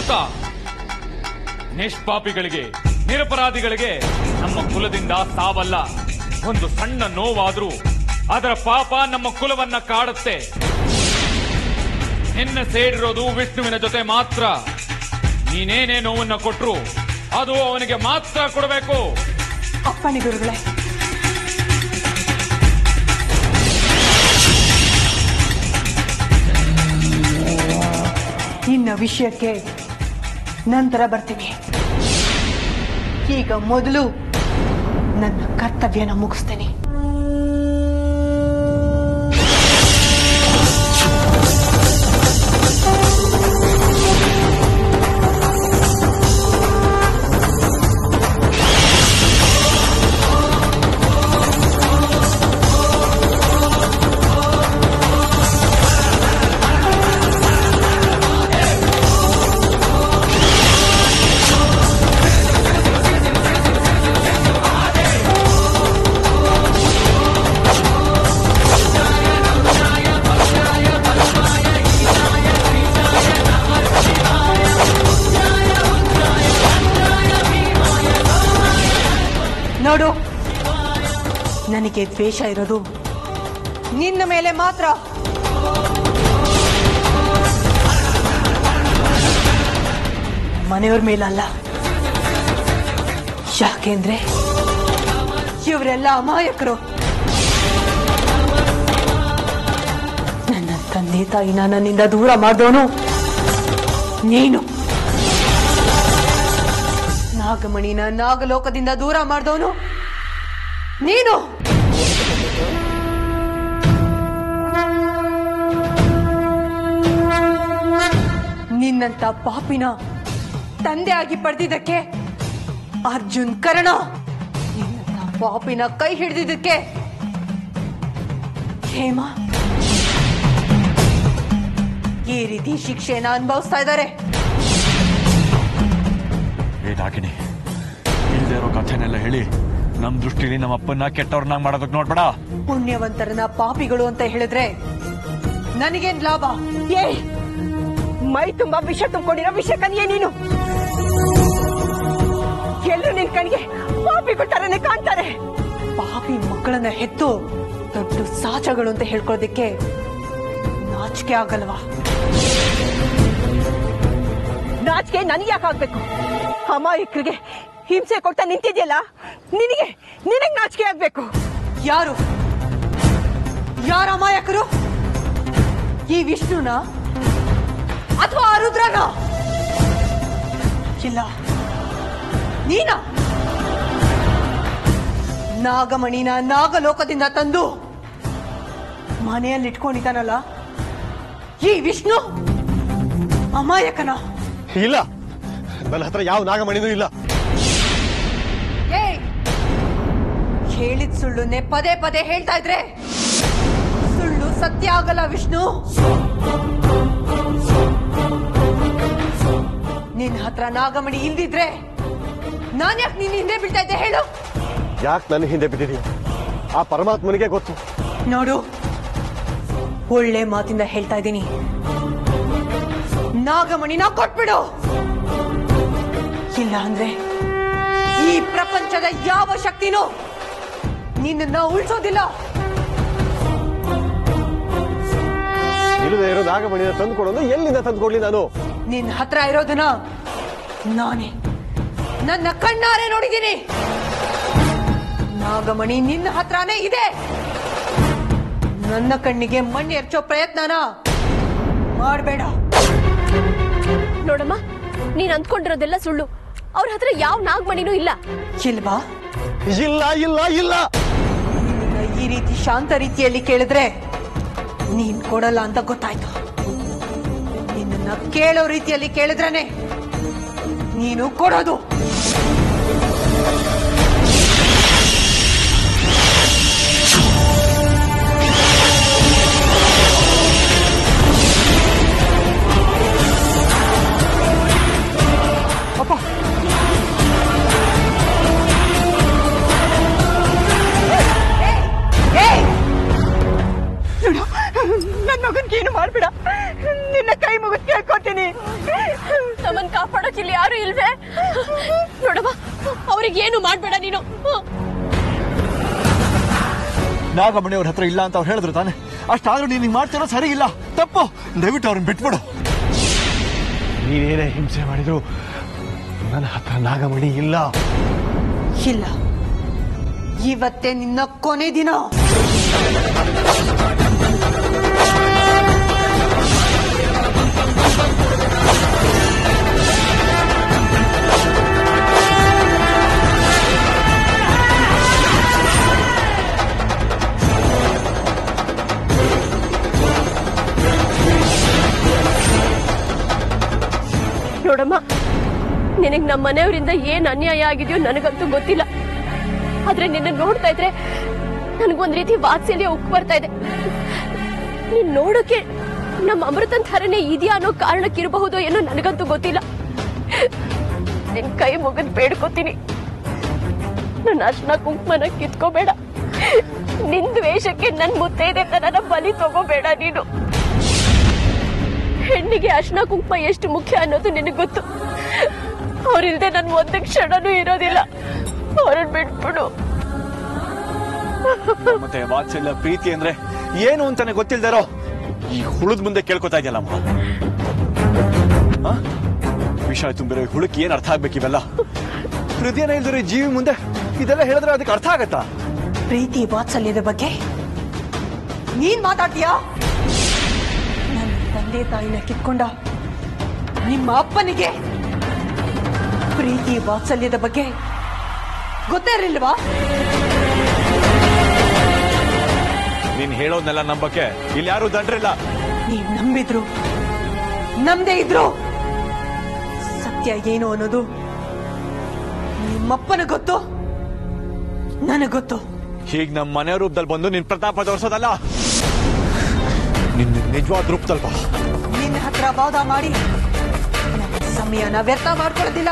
ಅಮೃತ ನಿಷ್ಪಾಪಿಗಳಿಗೆ ನಿರಪರಾಧಿಗಳಿಗೆ ನಮ್ಮ ಕುಲದಿಂದ ಸಾವಲ್ಲ ಒಂದು ಸಣ್ಣ ನೋವಾದ್ರೂ ಅದರ ಪಾಪ ನಮ್ಮ ಕುಲವನ್ನ ಕಾಡುತ್ತೆ ನಿನ್ನ ಸೇರಿರೋದು ವಿಷ್ಣುವಿನ ಜೊತೆ ಮಾತ್ರ ನೀನೇನೇ ನೋವನ್ನ ಕೊಟ್ರು ಅದು ಅವನಿಗೆ ಮಾತ್ರ ಕೊಡಬೇಕು ಅಪ್ಪಣೆ ಗುರುಗಳೇ ಇನ್ನ ವಿಷಯಕ್ಕೆ ನಂತರ ಬರ್ತೀನಿ ಈಗ ಮೊದಲು ನನ್ನ ಕರ್ತವ್ಯನ ಮುಗಿಸ್ತೇನೆ ನೋಡು ನನಗೆ ದ್ವೇಷ ಇರೋದು ನಿನ್ನ ಮೇಲೆ ಮಾತ್ರ ಮನೆಯವ್ರ ಮೇಲಲ್ಲ ಯಾಕೆಂದ್ರೆ ಇವರೆಲ್ಲ ಅಮಾಯಕರು ನನ್ನ ತಂದೆ ತಾಯಿನ ನನ್ನಿಂದ ದೂರ ಮಾಡಿದವನು ನೀನು ನಾಗಮಣಿನ ನಾಗಲೋಕದಿಂದ ದೂರ ಮಾಡಿದವನು ನೀನು ನಿನ್ನಂತ ಪಾಪಿನ ತಂದೆಯಾಗಿ ಪಡೆದಿದ್ದಕ್ಕೆ ಅರ್ಜುನ್ ಕರ್ಣ ನಿನ್ನಂತ ಪಾಪಿನ ಕೈ ಹಿಡಿದಿದ್ದಕ್ಕೆ ಹೇಮ ಈ ರೀತಿ ಶಿಕ್ಷೆನ ಅನುಭವಿಸ್ತಾ ಇದ್ದಾರೆ ಏ ನಾಗಿನಿ ಇಲ್ದೇ ಇರೋ ಕಥೆನೆಲ್ಲ ಹೇಳಿ ನಮ್ ದೃಷ್ಟಿಲಿ ನಮ್ಮ ಅಪ್ಪನ್ನ ಕೆಟ್ಟವ್ರನ್ನಾಗ್ ಮಾಡೋದಕ್ ನೋಡ್ಬೇಡ ಪುಣ್ಯವಂತರನ್ನ ಪಾಪಿಗಳು ಅಂತ ಹೇಳಿದ್ರೆ ನನಗೇನ್ ಲಾಭ ಏ ಮೈ ತುಂಬಾ ವಿಷ ತುಂಬಿಕೊಂಡಿರೋ ವಿಷ ಕನಿಯೇ ನೀನು ಎಲ್ಲರೂ ನಿನ್ ಕಣ್ಗೆ ಪಾಪಿಗಳ ತರನೇ ಕಾಣ್ತಾರೆ ಪಾಪಿ ಮಕ್ಕಳನ್ನ ಹೆತ್ತು ದೊಡ್ಡ ಸಾಚಗಳು ಅಂತ ಹೇಳ್ಕೊಳ್ಳೋದಕ್ಕೆ ನಾಚಿಕೆ ಆಗಲ್ವಾ ನಾಚಿಕೆ ನನಗೆ ಯಾಕೆ ಆಗ್ಬೇಕು ಅಮಾಯಕರಿಗೆ ಹಿಂಸೆ ಕೊಡ್ತಾ ನಿಂತಿದ್ಯಲ್ಲ ನಿನಗೆ ನಿನಗ್ ನಾಚಿಕೆ ಆಗ್ಬೇಕು ಯಾರು ಯಾರ ಅಮಾಯಕರು ಈ ವಿಷ್ಣುನ ಅಥವಾ ಆ ರುದ್ರನ ಇಲ್ಲ ನೀನ ನಾಗಮಣಿನ ನಾಗಲೋಕದಿಂದ ತಂದು ಮನೆಯಲ್ಲಿ ಇಟ್ಕೊಂಡಿದ್ದಾನಲ್ಲ ಈ ವಿಷ್ಣು ಅಮಾಯಕನ ಇಲ್ಲ ನನ್ನ ಹತ್ರ ಯಾವ ನಾಗಮಣಿನೂ ಇಲ್ಲ ಏಯ್ ಹೇಳಿದ ಸುಳ್ಳುನೆ ಪದೇ ಪದೇ ಹೇಳ್ತಾ ಇದ್ರೆ ಸುಳ್ಳು ಸತ್ಯ ಆಗಲ್ಲ ವಿಷ್ಣು ನಿನ್ನ ಹತ್ರ ನಾಗಮಣಿ ಇಲ್ದಿದ್ರೆ ನಾನ್ ಯಾಕೆ ನಿನ್ನ ಹಿಂದೆ ಬೀಳ್ತಾ ಇದ್ದೆ ಹೇಳು ಯಾಕೆ ನನ್ನ ಹಿಂದೆ ಬಿದ್ದಿದೀಯ ಆ ಪರಮಾತ್ಮನಿಗೆ ಗೊತ್ತು ನೋಡು ಒಳ್ಳೆ ಮಾತಿಂದ ಹೇಳ್ತಾ ಇದ್ದೀನಿ ನಾಗಮಣಿನ ಕೊಟ್ಬಿಡು ಇಲ್ಲ ಅಂದ್ರೆ ಈ ಪ್ರಪಂಚದ ಯಾವ ಶಕ್ತಿನೂ ನಿನ್ನನ್ನ ಉಳಿಸೋದಿಲ್ಲ ಇಲ್ಲದೆ ಇರೋ ನಾಗಮಣಿನ ತಂದು ಕೊಡೋದು ಎಲ್ಲಿಂದ ತಂದು ಕೊಡ್ಲಿ ನಾನು ನಿನ್ನ ಹತ್ರ ಇರೋದನ್ನ ನಾನೇ ನನ್ನ ಕಣ್ಣಾರೆ ನೋಡಿದ್ದೀನಿ ನಾಗಮಣಿ ನಿನ್ನ ಹತ್ರನೇ ಇದೆ ನನ್ನ ಕಣ್ಣಿಗೆ ಮಣ್ಣು ಎರ್ಚೋ ಪ್ರಯತ್ನನ ಮಾಡಬೇಡ ನೋಡಮ್ಮ ನೀನ್ ಅಂದ್ಕೊಂಡಿರೋದೆಲ್ಲ ಸುಳ್ಳು ಅವ್ರ ಹತ್ರ ಯಾವ ನಾಗಮಣಿನೂ ಇಲ್ಲ ಇಲ್ವಾ ಇಲ್ಲ ಇಲ್ಲ ಇಲ್ಲ ನಿನ್ನ ಈ ರೀತಿ ಶಾಂತ ರೀತಿಯಲ್ಲಿ ಕೇಳಿದ್ರೆ ನೀನ್ ಕೊಡಲ್ಲ ಅಂತ ಗೊತ್ತಾಯ್ತು ನಿನ್ನ ಕೇಳೋ ರೀತಿಯಲ್ಲಿ ಕೇಳಿದ್ರೇನೆ ನೀನು ಕೊಡೋದು ನನ್ ಮಗನ್ಗೆ ಏನು ಮಾಡ್ಬೇಡ ನಿನ್ನ ಕೈ ಮುಗಿದ್ ಕೇಳ್ಕೊತೀನಿ ನಮ್ಮನ್ ಕಾಪಾಡು ಇಲ್ಲಿ ಯಾರು ಇಲ್ವೇ ನೋಡಮ್ಮ ಅವ್ರಿಗೆ ಏನು ಮಾಡ್ಬೇಡ ನೀನು ನಾಗಮಣಿ ಅವ್ರ ಹತ್ರ ಇಲ್ಲ ಅಂತ ಅವ್ರು ಹೇಳಿದ್ರು ತಾನೆ ಅಷ್ಟಾದ್ರೂ ನೀನು ಹಿಂಗ್ ಮಾಡ್ತಿರೋ ಸರಿ ಇಲ್ಲ ತಪ್ಪು ದಯವಿಟ್ಟು ಅವ್ರನ್ನ ಬಿಟ್ಬಿಡು ನೀನೇನೇ ಹಿಂಸೆ ಮಾಡಿದ್ರು ನನ್ನ ಹತ್ರ ನಾಗಮಣಿ ಇಲ್ಲ ಇಲ್ಲ ಇವತ್ತೇ ನಿನ್ನ ಕೊನೆ ದಿನ ನೋಡಮ್ಮ ನಿನಗ್ ನಮ್ಮ ಮನೆಯವರಿಂದ ಏನ್ ಅನ್ಯಾಯ ಆಗಿದೆಯೋ ನನಗಂತೂ ಗೊತ್ತಿಲ್ಲ ಆದ್ರೆ ನಿನ್ನ ನೋಡ್ತಾ ಇದ್ರೆ ನನಗೊಂದ್ ರೀತಿ ವಾತ್ಸಲ್ಯ ಉಕ್ ಬರ್ತಾ ಇದೆ ನೀನ್ ನೋಡೋಕೆ ನಮ್ಮ ಅಮೃತನ್ ಥರನೇ ಇದೆಯಾ ಅನ್ನೋ ಕಾರಣಕ್ಕಿರಬಹುದು ಏನೋ ನನಗಂತೂ ಗೊತ್ತಿಲ್ಲ ನಿನ್ ಕೈ ಮುಗಿದ್ ಬೇಡ್ಕೋತೀನಿ ನನ್ನ ಅರ್ಶನ ಕುಂಕುಮನ ಕಿತ್ಕೋಬೇಡ ನಿನ್ ದ್ವೇಷಕ್ಕೆ ನನ್ ಮುತ್ತೈದೆ ನನ್ನ ಬಲಿ ತಗೋಬೇಡ ನೀನು ಹೆಣ್ಣಿಗೆ ಅರ್ಶನ ಕುಂಕುಮ ಎಷ್ಟು ಮುಖ್ಯ ಅನ್ನೋದು ನಿನಗೆ ಗೊತ್ತು ಅವ್ರಿಲ್ದೆ ನನ್ ಒಂದೇ ಕ್ಷಣನೂ ಇರೋದಿಲ್ಲ ಅವ್ರನ್ನ ಬಿಟ್ಬಿಡು ಮತ್ತೆ ವಾತ್ಸಲ್ಯ ಪ್ರೀತಿ ಅಂದ್ರೆ ಏನು ಅಂತಾನೆ ಗೊತ್ತಿಲ್ದಾರೋ ಈ ಹುಳದ ಮುಂದೆ ಕೇಳ್ಕೊತಾ ಇದೆಯಲ್ಲಮ್ಮ ಆ? ವಿಷ ತುಂಬಿರೋ ಈ ಹುಳಕ್ಕೆ ಏನ್ ಅರ್ಥ ಆಗ್ಬೇಕು ಇವೆಲ್ಲ ಹೃದಯನ ಇಲ್ದಿರೋ ಈ ಜೀವಿ ಮುಂದೆ ಇದೆಲ್ಲ ಹೇಳಿದ್ರೆ ಅದಕ್ಕೆ ಅರ್ಥ ಆಗತ್ತಾ ಪ್ರೀತಿ ವಾತ್ಸಲ್ಯದ ಬಗ್ಗೆ ನೀನ್ ಮಾತಾಡ್ತೀಯಾ ನನ್ನ ತಂದೆ ತಾಯಿನ ಕಿತ್ಕೊಂಡ ನಿಮ್ಮ ಅಪ್ಪನಿಗೆ ಪ್ರೀತಿ ವಾತ್ಸಲ್ಯದ ಬಗ್ಗೆ ಗೊತ್ತೇ ಇರಲಿಲ್ವಾ ನೀನ್ ಹೇಳೋದ್ನೆಲ್ಲ ನಂಬಕ್ಕೆ ಇಲ್ಲಿ ಯಾರು ದಂಡ್ರಿಲ್ಲ ನೀವ್ ನಂಬಿದ್ರು ನಂಬದೇ ಇದ್ರು ಸತ್ಯ ಏನು ಅನ್ನೋದು ನಿಮ್ಮಪ್ಪನ ಗೊತ್ತು ನನಗ್ ಗೊತ್ತು ಹೀಗ್ ನಮ್ಮ ಮನೆ ರೂಪದಲ್ಲಿ ಬಂದು ನಿನ್ ಪ್ರತಾಪ ತೋರ್ಸೋದಲ್ಲ ನಿನ್ನ ನಿಜವಾದ ರೂಪದಲ್ಲಿ ಬಾ ನಿನ್ನ ಹತ್ರ ವಾದ ಮಾಡಿ ನನ್ನ ಸಮಯನ ವ್ಯರ್ಥ ಮಾಡ್ಕೊಳ್ಳೋದಿಲ್ಲ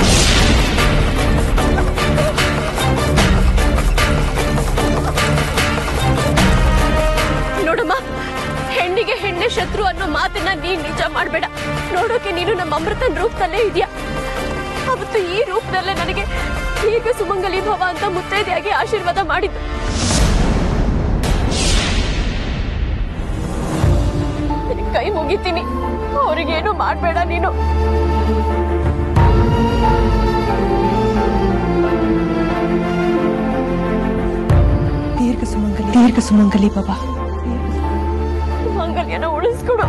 ನೋಡಮ್ಮ ಹೆಣ್ಣಿಗೆ ಹೆಣ್ಣೆ ಶತ್ರು ಅನ್ನೋ ಮಾತನ್ನ ನೀನ್ ನಿಜ ಮಾಡ್ಬೇಡ ನೋಡೋಕೆ ನೀನು ನಮ್ಮ ಅಮೃತನ್ ರೂಪದಲ್ಲೇ ಇದೆಯಾ ಅವತ್ತು ಈ ರೂಪದಲ್ಲೇ ನನಗೆ ಈಗ ಸುಮಂಗಲಿ ಭವ ಅಂತ ಮುತ್ತೈದೆಯಾಗಿ ಆಶೀರ್ವಾದ ಮಾಡಿದ್ದು ನಿನಗ್ ಕೈ ಮುಗಿತೀನಿ ಅವ್ರಿಗೇನು ಮಾಡ್ಬೇಡ ನೀನು ದೀರ್ಘ ಸುಮಂಗಲಿ ದೀರ್ಘ ಸುಮಂಗಲಿ ಬಾಬಾ ಮಂಗಲ್ಯನ ಉಳಿಸ್ಕೊಡು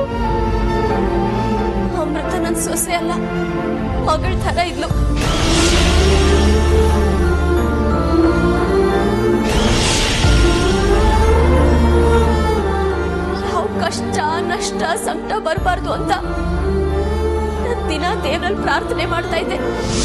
ಅಮೃತ ನನ್ ಸೊಸೆ ಅಲ್ಲ ಮಗಳ ತರ ಇದ್ಲು ಯಾವ ಕಷ್ಟ ನಷ್ಟ ಸಂಕಟ ಬರಬಾರ್ದು ಅಂತ ನಾನ್ ದಿನ ದೇವರಲ್ಲಿ ಪ್ರಾರ್ಥನೆ ಮಾಡ್ತಾ ಇದ್ದೆ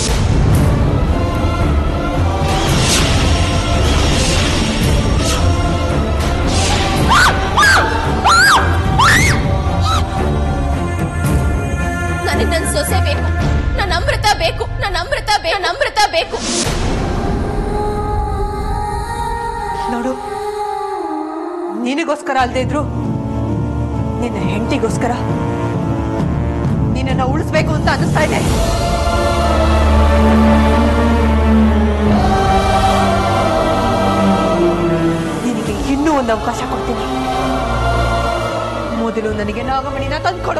ನನಗೆ ನನ್ನ ಸೊಸೆ ಬೇಕು ನನ್ನ ಅಮೃತ ಬೇಕು ನನ್ನ ಅಮೃತ ಬೇಕು ನನ್ನ ಅಮೃತ ಬೇಕು ನೋಡು ನಿನಗೋಸ್ಕರ ಅಲ್ದೇ ಇದ್ರು ನಿನ್ನ ಹೆಂಡತಿಗೋಸ್ಕರ ನಿನ್ನನ್ನ ಉಳಿಸ್ಬೇಕು ಅಂತ ಅನಿಸ್ತಾ ಇದೆ ನಿನಗೆ ಇನ್ನೂ ಒಂದು ಅವಕಾಶ ಕೊಡ್ತೀನಿ ಮೊದಲು ನನಗೆ ನಾಗಮಣಿನ ತಂದ್ಕೊಡು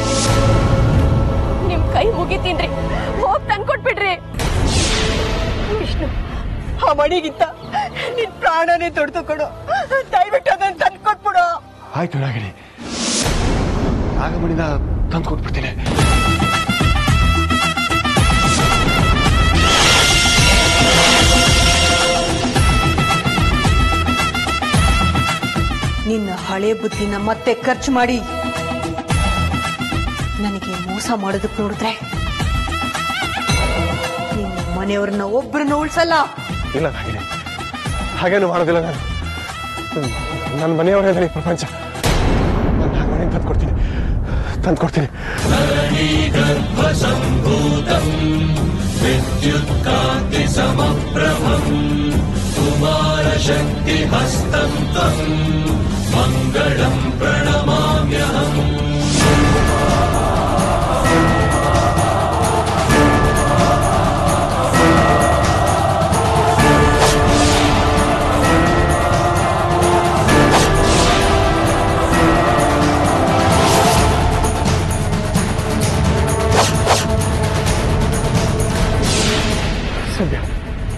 ನಿಮ್ ಕೈ ಮುಗಿತೀನ್ರಿ ಹೋಗ್ ತಂದ್ಕೊಟ್ಬಿಡ್ರಿ ವಿಷ್ಣು ಆ ಮಣಿಗಿಂತ ನಿನ್ ಪ್ರಾಣನೇ ದೊಡ್ಡದು ಕೊಡು ದಯವಿಟ್ಟು ಅದನ್ನ ತಂದ್ಕೊಟ್ಬಿಡು ಆಯ್ತು ನಾಗಿನಿ ನಾಗಮಣಿನ ತಂದು ಕೊಟ್ಬಿಡ್ತೀನಿ ನಿನ್ನ ಹಳೆ ಬುದ್ಧಿನ ಮತ್ತೆ ಖರ್ಚು ಮಾಡಿ ನನಗೆ ಮೋಸ ಮಾಡೋದಕ್ಕೆ ನೋಡಿದ್ರೆ ನಿನ್ನ ಮನೆಯವ್ರನ್ನ ಒಬ್ಬರನ್ನ ಉಳ್ಸಲ್ಲ ಇಲ್ಲ ನಾಗಿನಿ ಹಾಗೇನು ಮಾಡೋದಿಲ್ಲ ನಾನು ನನ್ನ ಮನೆಯವರೇ ನನಗೆ ಪ್ರಪಂಚ ನಾನು ನಾಗಮಣಿನ ತಂದು ಕೊಡ್ತೀನಿ ತಂದು ಕೊಡ್ತೀನಿ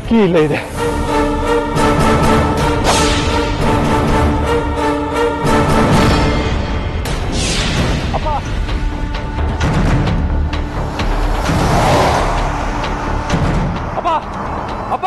ಕೀ ಇಲ್ಲೇ ಇದೆ ಅಪ್ಪ ಅಪ್ಪ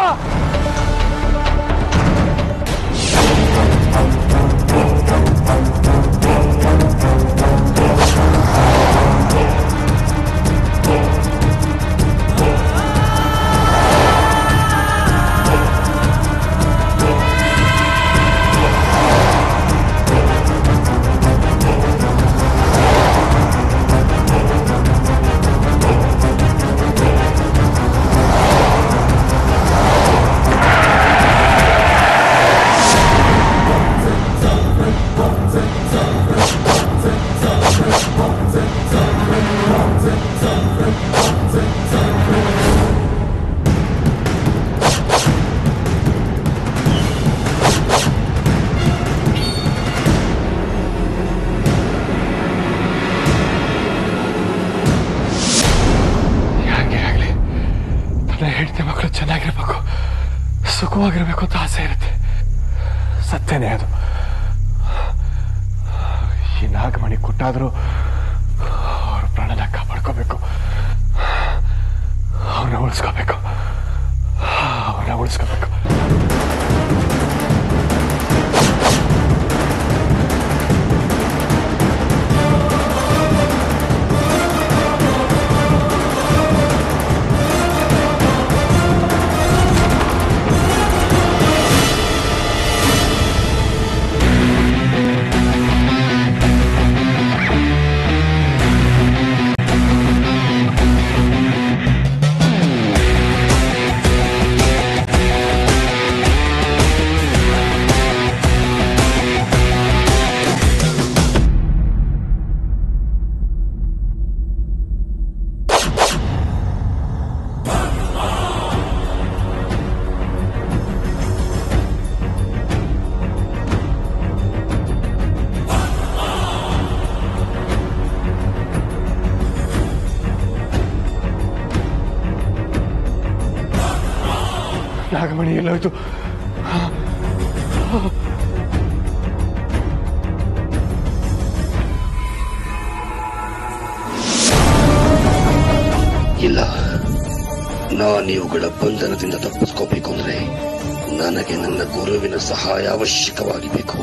ಹಾಗೆ ಆಗಲಿ ನನ್ನ ಹೆಂಡತಿ ಮಕ್ಕಳು ಚೆನ್ನಾಗಿರ್ಬೇಕು ಸುಖವಾಗಿರ್ಬೇಕು ಅಂತ ಆಸೆ ಇರುತ್ತೆ ಸತ್ಯನೇ ಅದು ಈ ನಾಗಮಣಿ ಕೊಟ್ಟಾದರೂ ಅವ್ರ ಪ್ರಾಣನ ಕಾಪಾಡ್ಕೋಬೇಕು ಅವ್ರನ್ನ ಉಳಿಸ್ಕೋಬೇಕು ಅವ್ರನ್ನ ಉಳಿಸ್ಕೋಬೇಕು ನಾಗಮಣಿ ಎಲ್ಲೋಯ್ತು ಇಲ್ಲ ನಾನಿವುಗಳ ಬಂಧನದಿಂದ ತಪ್ಪಿಸ್ಕೋಬೇಕು ಅಂದ್ರೆ ನನಗೆ ನನ್ನ ಗುರುವಿನ ಸಹಾಯ ಅವಶ್ಯಕವಾಗಿ ಬೇಕು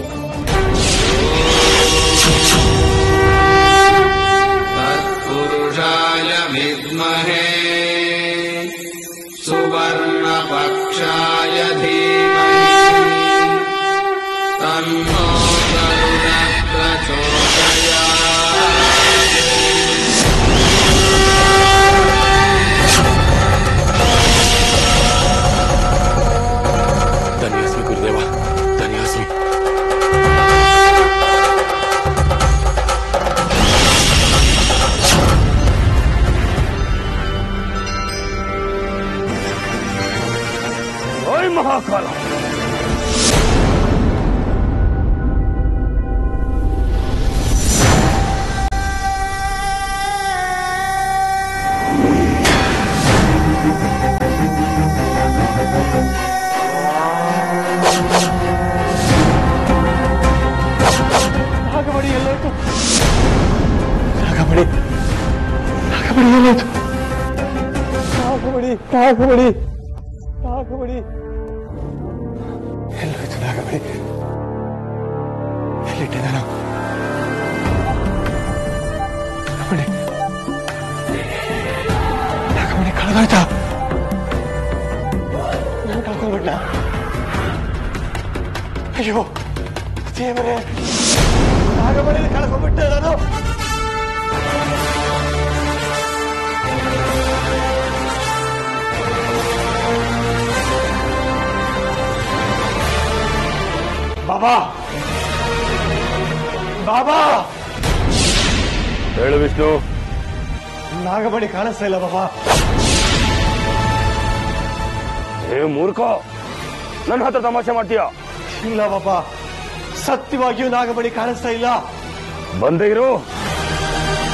तत्पुरुषाय विद्महे सुवर्णपक्षाय धीमहि तन्नो गरुडः प्रचोदयात् ಧನ್ಯಸ್ಮಿ ಗುರುದೇವ ಧನ್ಯಸ್ಮಿ ಓಯ್ ಮಹಾಕಾಲ ನಾಗಮಣಿ ಎಲ್ಲೋಯ್ತು ನಾಗಮಣಿ ನಾಗಮಣಿ ಎಲ್ಲೋಯ್ತು ನಾಗಮಣಿ ನಾಗಮಣಿ ನಾಗಮಣಿ ಎಲ್ಲೋಯ್ತು ನಾಗಮಣಿ ಎಲ್ಲಿಟ್ಟೆ ನಾನು ನಾಗಮಣಿ ನಾಗಮಣಿ ಕಳೆದೋಯ್ತಾ ನಾನು ಕಳ್ಕೊಂಡ್ಬಿಟ್ಟ ಅಯ್ಯೋ ದೇವರೇ ನಾಗಮಣಿನ ಕಳ್ಕೊಂಡ್ಬಿಟ್ಟೆ ನಾನು ಬಾಬಾ ಬಾಬಾ ಹೇಳು ವಿಷ್ಣು ನಾಗಮಣಿ ಕಾಣಿಸ್ತಾ ಇಲ್ಲ ಬಾಬಾ ಏ ಮೂರ್ಖ ನನ್ನ ಹತ್ರ ತಮಾಷೆ ಮಾಡ್ತೀಯ ಇಲ್ಲ ಬಾಬಾ ಸತ್ಯವಾಗಿಯೂ ನಾಗಮಣಿ ಕಾಣಿಸ್ತಾ ಇಲ್ಲ ಬಂದೇ ಇರು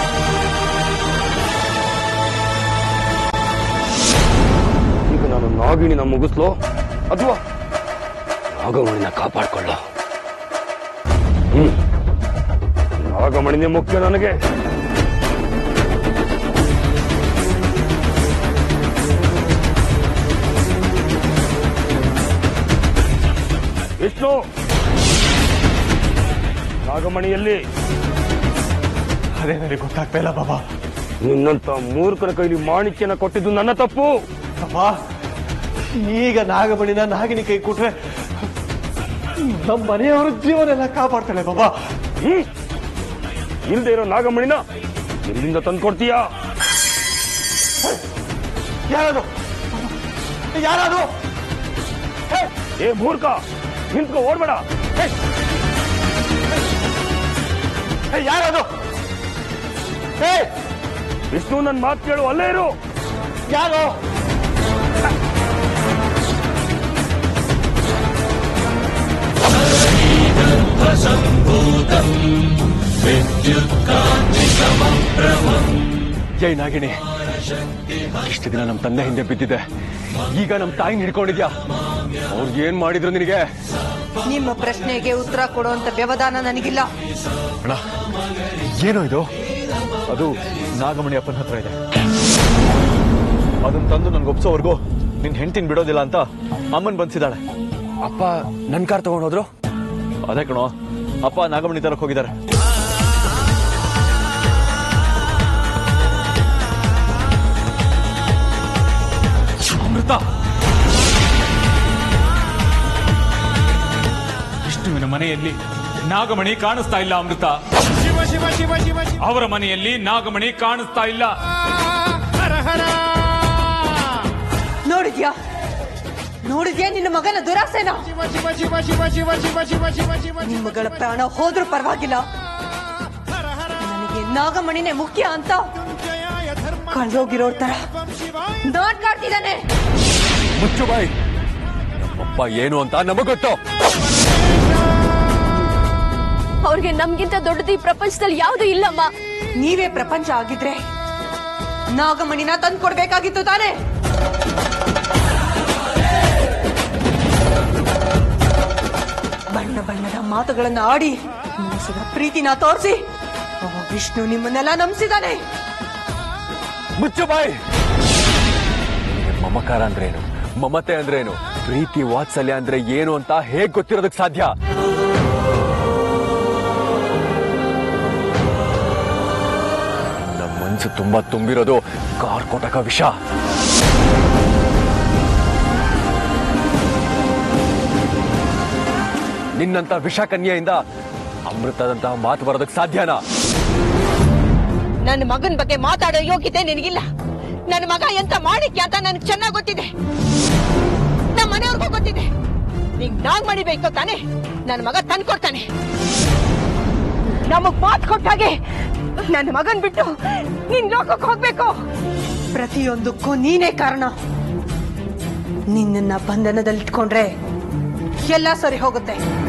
ಈಗ ನಾನು ನಾಗ ನಾಗಿಣಿನ ಮುಗಿಸ್ಲೋ ಅಥವಾ ನಾಗಮಣಿನ ಕಾಪಾಡ್ಕೊಳ್ಳೋ ಹ್ಮ್ ನಾಗಮಣಿನೇ ಮುಖ್ಯ ನನಗೆ ವಿಷ್ಣು ನಾಗಮಣಿಯಲ್ಲಿ ಅದೇ ನನಗೆ ಗೊತ್ತಾಗ್ತಾ ಇಲ್ಲ ಬಾಬಾ ನಿನ್ನಂತ ಮೂರ್ಖನ ಕೈಲಿ ಮಾಣಿಕ್ಯನ ಕೊಟ್ಟಿದ್ದು ನನ್ನ ತಪ್ಪು ಅಮ್ಮ ಈಗ ನಾಗಮಣಿನ ನಾಗಿನಿ ಕೈ ಕೊಟ್ರೆ ನಮ್ಮ ಮನೆಯವರ ಜೀವನ ಕಾಪಾಡ್ತಾಳೆ ಬಾಬಾ ಹ್ಮ್ ಇಲ್ದೇ ಇರೋ ನಾಗಮಣಿನ ಎಲ್ಲಿಂದ ತಂದ್ಕೊಡ್ತೀಯಾ ಯಾರದು ಯಾರದು ಏ ಮೂರ್ಖ ನಿಂತ್ಕೊ ಓಡ್ಬೇಡ ಯಾರದು ಏ ವಿಷ್ಣು ನನ್ ಮಾತು ಕೇಳು ಅಲ್ಲೇ ಇರು ಯಾರು ಜೈ ನಾಗಿಣಿ ಇಷ್ಟು ದಿನ ನಮ್ಮ ತಂದೆ ಹಿಂದೆ ಬಿದ್ದಿದೆ ಈಗ ನಮ್ಮ ತಾಯಿ ಹಿಡ್ಕೊಂಡಿದ್ಯಾ ಅವ್ರಿಗೆ ಏನ್ ಮಾಡಿದ್ರು ನಿನಗೆ ನಿಮ್ಮ ಪ್ರಶ್ನೆಗೆ ಉತ್ತರ ಕೊಡುವಂತ ವ್ಯವಧಾನ ನನಗಿಲ್ಲ ಅಣ್ಣ ಏನೋ ಇದು ಅದು ನಾಗಮಣಿ ಅಪ್ಪನ ಹತ್ರ ಇದೆ ಅದನ್ನ ತಂದು ನನ್ಗೆ ಒಪ್ಸೋವರೆಗೂ ನಿನ್ ಹೆಂಡತಿನ ಬಿಡೋದಿಲ್ಲ ಅಂತ ಅಮ್ಮನ್ ಬಂದಿದ್ದಾಳೆ ಅಪ್ಪ ನನ್ ಕಾರ್ ತಗೊಂಡ್ ಹೋದ್ರು ಅದೇ ಕಣೋ ಅಪ್ಪ ನಾಗಮಣಿ ತರಕ್ ಹೋಗಿದ್ದಾರೆ ಅಮೃತ ವಿಷ್ಣುವಿನ ಮನೆಯಲ್ಲಿ ನಾಗಮಣಿ ಕಾಣಿಸ್ತಾ ಇಲ್ಲ ಅಮೃತ ಅವರ ಮನೆಯಲ್ಲಿ ನಾಗಮಣಿ ಕಾಣಿಸ್ತಾ ಇಲ್ಲ ನೋಡಿದ್ಯಾ ನೋಡಿದ್ಯಾ ನಿನ್ನ ಮಗನ ದುರಾಸೆನ ನಿನ್ನ ಮಗಳ ಪ್ರಾಣ ಹೋದ್ರೂ ಪರವಾಗಿಲ್ಲ ನನಗೆ ನಾಗಮಣಿನೇ ಮುಖ್ಯ ಅಂತ ಕಳ್ದೋಗಿರೋರ್ ತರ ನಾಟ್ ಕಾಡ್ತಿದ್ದಾನೆ ಮುಚ್ಚು ಬಾಯ್ ಅಪ್ಪ ಏನು ಅಂತ ನಮಗ್ ಗೊತ್ತು ಅವ್ರಿಗೆ ನಮ್ಗಿಂತ ದೊಡ್ಡದು ಈ ಪ್ರಪಂಚದಲ್ಲಿ ಯಾವ್ದು ಇಲ್ಲಮ್ಮ ನೀವೇ ಪ್ರಪಂಚ ಆಗಿದ್ರೆ ನಾಗಮಣಿನ ತಂದ್ಕೊಡ್ಬೇಕಾಗಿತ್ತು ತಾನೇ ಬಣ್ಣ ಬಣ್ಣದ ಮಾತುಗಳನ್ನ ಆಡಿ ಮೋಸದ ಪ್ರೀತಿನ ತೋರಿಸಿ ವಿಷ್ಣು ನಿಮ್ಮನ್ನೆಲ್ಲ ನಂಬಿಸಿದಾನೆ ಮುಚ್ಚು ಬಾಯ್ ನಿನಗೆ ಮಮಕಾರ ಅಂದ್ರೇನು ಮಮತೆ ಅಂದ್ರೇನು ಪ್ರೀತಿ ವಾತ್ಸಲ್ಯ ಅಂದ್ರೆ ಏನು ಅಂತ ಹೇಗ್ ಗೊತ್ತಿರೋದಕ್ ಸಾಧ್ಯ ನಮ್ಮ ಮನ್ಸು ತುಂಬಾ ತುಂಬಿರೋದು ಕಾರ್ಕೋಟಕ ವಿಷ ನಿನ್ನಂತ ವಿಷ ಕನ್ಯೆಯಿಂದ ಅಮೃತದಂತಹ ಮಾತು ಬರೋದಕ್ ಸಾಧ್ಯನಾ ನನ್ನ ಮಗನ ಬಗ್ಗೆ ಮಾತಾಡೋ ಯೋಗ್ಯತೆ ನಿನಗಿಲ್ಲ ನನ್ನ ಮಗ ಎಂತ ಮಾಡಿಕ್ಯ ಅಂತ ನನಗೆ ಚೆನ್ನಾಗಿ ಗೊತ್ತಿದೆ ನಮ್ಮ ಮನೆಯವ್ರಿಗೂ ಗೊತ್ತಿದೆ ನೀಗ್ ನಾಗ್ ಮಾಡಿಬೇಕು ತಾನೆ ನನ್ನ ಮಗ ತಂದ್ಕೊಡ್ತಾನೆ ನಮಗ್ ಮಾತು ಕೊಟ್ಟಾಗೆ ನನ್ನ ಮಗನ್ ಬಿಟ್ಟು ನಿನ್ ಲೋಕಕ್ಕೆ ಹೋಗ್ಬೇಕು ಪ್ರತಿಯೊಂದಕ್ಕೂ ನೀನೇ ಕಾರಣ ನಿನ್ನನ್ನ ಬಂಧನದಲ್ಲಿಟ್ಕೊಂಡ್ರೆ ಎಲ್ಲ ಸರಿ ಹೋಗುತ್ತೆ